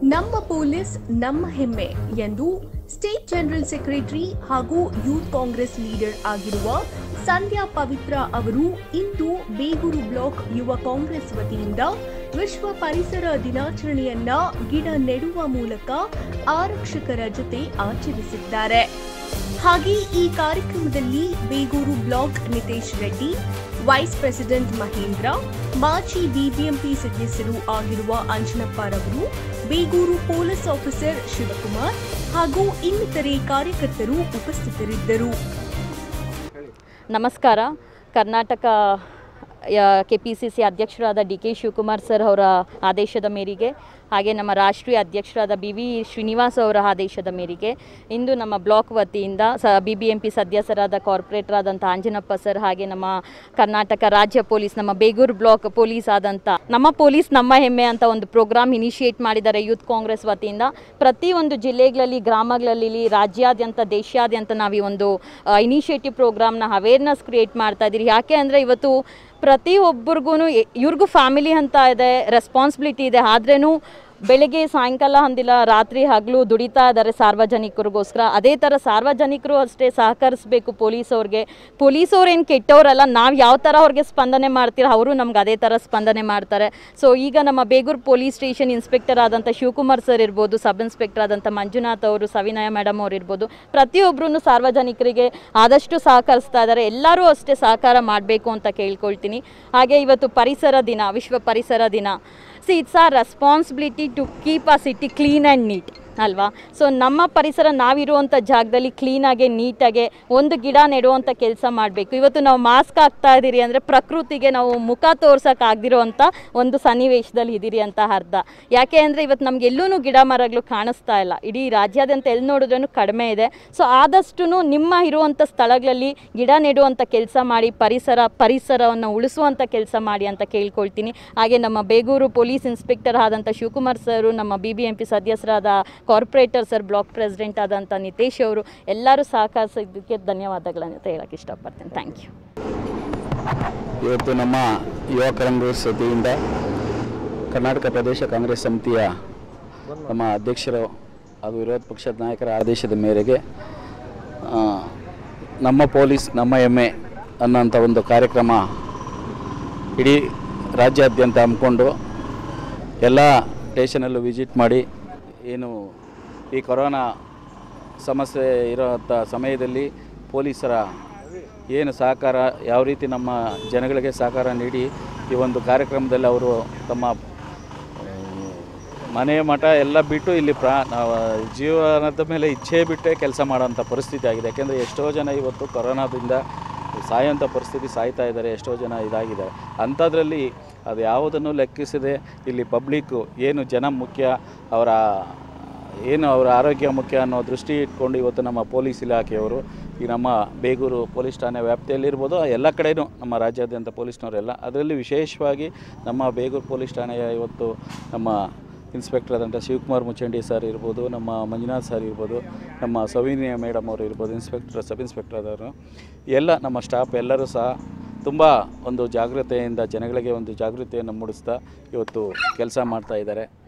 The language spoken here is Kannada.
ನಮ್ಮ ಪೊಲೀಸ್ ನಮ್ಮ ಹೆಮ್ಮೆ ಎಂದು ಸ್ಟೇಟ್ ಜನರಲ್ ಸೆಕ್ರೆಟರಿ ಹಾಗೂ ಯೂತ್ ಕಾಂಗ್ರೆಸ್ ಲೀಡರ್ ಆಗಿರುವ ಸಂಧ್ಯಾ ಪವಿತ್ರ ಅವರು ಇಂದು ಬೇಗೂರು ಬ್ಲಾಕ್ ಯುವ ಕಾಂಗ್ರೆಸ್ ವತಿಯಿಂದ ವಿಶ್ವ ಪರಿಸರ ದಿನಾಚರಣೆಯನ್ನ ಗಿಡ ನೆಡುವ ಮೂಲಕ ಆರಕ್ಷಕರ ಜೊತೆ ಆಚರಿಸಿದ್ದಾರೆ ಹಾಗೆ ಈ ಕಾರ್ಯಕ್ರಮದಲ್ಲಿ Begur block Nitesh Reddy vice president Mahendra ಮಾಜಿ ಬಿಬಿಎಂಪಿ ಸದಸ್ಯರು ಆಗಿರುವ ಅಂಜನಪ್ಪರವರು ಬೇಗೂರು ಪೊಲೀಸ್ ಆಫೀಸರ್ ಶಿವಕುಮಾರ್ ಹಾಗೂ ಇನ್ನಿತರೆ ಕಾರ್ಯಕರ್ತರು ಉಪಸ್ಥಿತರಿದ್ದರು ನಮಸ್ಕಾರ Karnataka K P C C ಅಧ್ಯಕ್ಷರಾದ ಡಿ ಕೆ ಶಿವಕುಮಾರ್ ಸರ್ ಅವರ ಆದೇಶದ ಮೇರೆಗೆ ಹಾಗೆ ನಮ್ಮ ರಾಷ್ಟ್ರೀಯ ಅಧ್ಯಕ್ಷರಾದ ಬಿ ವಿ ಶ್ರೀನಿವಾಸ್ ಅವರ ಆದೇಶದ ಮೇರೆಗೆ ಇಂದು ನಮ್ಮ ಬ್ಲಾಕ್ ವತಿಯಿಂದ ಸ ಬಿ ಬಿ ಎಂ ಪಿ ಸದಸ್ಯರಾದ ಕಾರ್ಪೊರೇಟರ್ ಆದಂಥ ಆಂಜನಪ್ಪ ಸರ್ ಹಾಗೆ ನಮ್ಮ ಕರ್ನಾಟಕ ರಾಜ್ಯ ಪೊಲೀಸ್ ನಮ್ಮ ಬೇಗೂರು ಬ್ಲಾಕ್ ಪೊಲೀಸ್ ಆದಂಥ ನಮ್ಮ ಪೊಲೀಸ್ ನಮ್ಮ ಹೆಮ್ಮೆ ಅಂತ ಒಂದು ಪ್ರೋಗ್ರಾಮ್ ಇನಿಷಿಯೇಟ್ ಮಾಡಿದ್ದಾರೆ ಯೂತ್ ಕಾಂಗ್ರೆಸ್ ವತಿಯಿಂದ ಪ್ರತಿಯೊಂದು ಜಿಲ್ಲೆಗಳಲ್ಲಿ ಗ್ರಾಮಗಳಲ್ಲಿ ರಾಜ್ಯಾದ್ಯಂತ ದೇಶಾದ್ಯಂತ ನಾವು ಈ ಒಂದು ಇನಿಷಿಯೇಟಿವ್ ಪ್ರೋಗ್ರಾಮ್ನ ಅವೇರ್ನೆಸ್ ಕ್ರಿಯೇಟ್ ಮಾಡ್ತಾ ಇದ್ದೀರಿ ಯಾಕೆ ಅಂದರೆ ಇವತ್ತು ಪ್ರತಿಯೊಬ್ಬರಿಗೂ ಇವ್ರಿಗೂ ಫ್ಯಾಮಿಲಿ ಅಂತ ಇದೆ ರೆಸ್ಪಾನ್ಸಿಬಿಲಿಟಿ ಇದೆ ಆದ್ರೇನು ಬೆಳಗ್ಗೆ ಸಾಯಂಕಾಲ ಅಂದಿಲ್ಲ ರಾತ್ರಿ ಹಗಲು ದುಡಿತಾ ಇದ್ದಾರೆ ಸಾರ್ವಜನಿಕರಿಗೋಸ್ಕರ ಅದೇ ಥರ ಸಾರ್ವಜನಿಕರು ಅಷ್ಟೇ ಸಹಕರಿಸಬೇಕು ಪೊಲೀಸವ್ರಿಗೆ ಪೊಲೀಸವ್ರು ಏನು ಕೆಟ್ಟವರಲ್ಲ ನಾವು ಯಾವ ಥರ ಅವ್ರಿಗೆ ಸ್ಪಂದನೆ ಮಾಡ್ತೀರ ಅವರು ನಮ್ಗೆ ಅದೇ ಥರ ಸ್ಪಂದನೆ ಮಾಡ್ತಾರೆ ಸೊ ಈಗ ನಮ್ಮ ಬೇಗೂರು ಪೊಲೀಸ್ ಸ್ಟೇಷನ್ ಇನ್ಸ್ಪೆಕ್ಟರ್ ಆದಂಥ ಶಿವಕುಮಾರ್ ಸರ್ ಇರ್ಬೋದು ಸಬ್ ಇನ್ಸ್ಪೆಕ್ಟರ್ ಆದಂಥ ಮಂಜುನಾಥ್ ಅವರು ಸವಿನಯ ಮೇಡಮ್ ಅವ್ರು ಇರ್ಬೋದು ಪ್ರತಿಯೊಬ್ಬರೂ ಸಾರ್ವಜನಿಕರಿಗೆ ಆದಷ್ಟು ಸಹಕರಿಸ್ತಾ ಇದ್ದಾರೆ ಎಲ್ಲರೂ ಅಷ್ಟೇ ಸಹಕಾರ ಮಾಡಬೇಕು ಅಂತ ಕೇಳ್ಕೊಳ್ತೀನಿ ಹಾಗೆ ಇವತ್ತು ಪರಿಸರ ದಿನ ವಿಶ್ವ ಪರಿಸರ ದಿನ see it's our responsibility to keep a city clean and neat ಅಲ್ವಾ ಸೊ ನಮ್ಮ ಪರಿಸರ ನಾವಿರುವಂಥ ಜಾಗದಲ್ಲಿ ಕ್ಲೀನಾಗೆ ನೀಟಾಗೆ ಒಂದು ಗಿಡ ನೆಡುವಂಥ ಕೆಲಸ ಮಾಡಬೇಕು ಇವತ್ತು ನಾವು ಮಾಸ್ಕ್ ಹಾಕ್ತಾ ಇದ್ದೀರಿ ಅಂದರೆ ಪ್ರಕೃತಿಗೆ ನಾವು ಮುಖ ತೋರ್ಸೋಕೆ ಆಗದಿರೋವಂಥ ಒಂದು ಸನ್ನಿವೇಶದಲ್ಲಿ ಇದ್ದೀರಿ ಅಂತ ಅರ್ಥ ಯಾಕೆ ಅಂದರೆ ಇವತ್ತು ನಮ್ಗೆ ಎಲ್ಲೂ ಗಿಡ ಮರಗಳು ಕಾಣಿಸ್ತಾ ಇಲ್ಲ ಇಡೀ ರಾಜ್ಯಾದ್ಯಂತ ಎಲ್ಲಿ ನೋಡಿದ್ರೂ ಕಡಿಮೆ ಇದೆ ಸೊ ಆದಷ್ಟು ನಿಮ್ಮ ಇರುವಂಥ ಸ್ಥಳಗಳಲ್ಲಿ ಗಿಡ ನೆಡುವಂಥ ಕೆಲಸ ಮಾಡಿ ಪರಿಸರ ಪರಿಸರವನ್ನು ಉಳಿಸುವಂಥ ಕೆಲಸ ಮಾಡಿ ಅಂತ ಕೇಳ್ಕೊಳ್ತೀನಿ ಹಾಗೆ ನಮ್ಮ ಬೇಗೂರು ಪೊಲೀಸ್ ಇನ್ಸ್ಪೆಕ್ಟರ್ ಆದಂಥ ಶಿವಕುಮಾರ್ ಸರು ನಮ್ಮ ಬಿ ಬಿ ಎಂ ಪಿ ಸದಸ್ಯರಾದ ಕಾರ್ಪೊರೇಟರ್ ಸರ್ ಬ್ಲಾಕ್ ಪ್ರೆಸಿಡೆಂಟ್ ಆದಂಥ ನಿತೇಶ್ ಅವರು ಎಲ್ಲರೂ ಸಹಕರಿಸಿದ್ದಕ್ಕೆ ಧನ್ಯವಾದಗಳನ್ನು ಅಂತ ಹೇಳಕ್ಕೆ ಇಷ್ಟಪಡ್ತೀನಿ ಥ್ಯಾಂಕ್ ಯು ಇವತ್ತು ನಮ್ಮ ಯುವ ಕಾಂಗ್ರೆಸ್ ವತಿಯಿಂದ ಕರ್ನಾಟಕ ಪ್ರದೇಶ ಕಾಂಗ್ರೆಸ್ ಸಮಿತಿಯ ನಮ್ಮ ಅಧ್ಯಕ್ಷರು ಹಾಗೂ ವಿರೋಧ ಪಕ್ಷದ ನಾಯಕರ ಆದೇಶದ ಮೇರೆಗೆ ಆ, ನಮ್ಮ ಪೊಲೀಸ್ ನಮ್ಮ ಹೆಮ್ಮೆ ಅನ್ನೋಂಥ ಒಂದು ಕಾರ್ಯಕ್ರಮ ಇಡೀ ರಾಜ್ಯಾದ್ಯಂತ ಹಮ್ಮಿಕೊಂಡು ಎಲ್ಲ ಸ್ಟೇಷನಲ್ಲೂ ವಿಸಿಟ್ ಮಾಡಿ ಏನು ಈ ಕೊರೋನಾ ಸಮಸ್ಯೆ ಇರೋಂಥ ಸಮಯದಲ್ಲಿ ಪೊಲೀಸರ ಏನು ಸಹಕಾರ ಯಾವ ರೀತಿ ನಮ್ಮ ಜನಗಳಿಗೆ ಸಹಕಾರ ನೀಡಿ ಈ ಒಂದು ಕಾರ್ಯಕ್ರಮದಲ್ಲಿ ಅವರು ತಮ್ಮ ಆ, ಮನೆ ಮಠ ಎಲ್ಲ ಬಿಟ್ಟು ಇಲ್ಲಿ ಪ್ರಾ ನಾವು ಜೀವನದ ಮೇಲೆ ಇಚ್ಛೆ ಬಿಟ್ಟೇ ಕೆಲಸ ಮಾಡೋಂಥ ಪರಿಸ್ಥಿತಿ ಆಗಿದೆ ಯಾಕೆಂದರೆ ಎಷ್ಟೋ ಜನ ಇವತ್ತು ಕೊರೋನಾದಿಂದ ಸಾಯೋಂಥ ಪರಿಸ್ಥಿತಿ ಸಾಯ್ತಾ ಇದ್ದಾರೆ ಎಷ್ಟೋ ಜನ ಇದಾಗಿದ್ದಾರೆ ಅಂಥದ್ರಲ್ಲಿ ಅದು ಯಾವುದನ್ನು ಲೆಕ್ಕಿಸದೆ ಇಲ್ಲಿ ಪಬ್ಲಿಕ್ಕು ಏನು ಜನ ಮುಖ್ಯ ಅವರ ಏನು ಅವರ ಆರೋಗ್ಯ ಮುಖ್ಯ ಅನ್ನೋ ದೃಷ್ಟಿ ಇಟ್ಕೊಂಡು ಇವತ್ತು ನಮ್ಮ ಪೊಲೀಸ್ ಇಲಾಖೆಯವರು ಈ ನಮ್ಮ ಬೇಗೂರು ಪೊಲೀಸ್ ಠಾಣೆ ವ್ಯಾಪ್ತಿಯಲ್ಲಿರ್ಬೋದು ಎಲ್ಲ ಕಡೆಯೂ ನಮ್ಮ ರಾಜ್ಯಾದ್ಯಂತ ಪೊಲೀಸ್ನವರೆಲ್ಲ ಅದರಲ್ಲಿ ವಿಶೇಷವಾಗಿ ನಮ್ಮ ಬೇಗೂರು ಪೊಲೀಸ್ ಠಾಣೆಯ ಇವತ್ತು ನಮ್ಮ ಇನ್ಸ್ಪೆಕ್ಟರ್ ಆದಂಥ ಶಿವಕುಮಾರ್ ಮುಚಂಡಿ ಸರ್ ಇರ್ಬೋದು ನಮ್ಮ ಮಂಜುನಾಥ್ ಸರ್ ಇರ್ಬೋದು ನಮ್ಮ ಸವಿನಿಯ ಮೇಡಮ್ ಅವರು ಇರ್ಬೋದು ಇನ್ಸ್ಪೆಕ್ಟರ್ ಸಬ್ ಇನ್ಸ್ಪೆಕ್ಟರ್ ಆದವರು ಎಲ್ಲ ನಮ್ಮ ಸ್ಟಾಫ್ ಎಲ್ಲರೂ ಸಹ ತುಂಬ ಒಂದು ಜಾಗೃತೆಯಿಂದ ಜನಗಳಿಗೆ ಒಂದು ಜಾಗೃತಿಯನ್ನು ಮೂಡಿಸ್ತಾ ಇವತ್ತು ಕೆಲಸ ಮಾಡ್ತಾ ಇದ್ದಾರೆ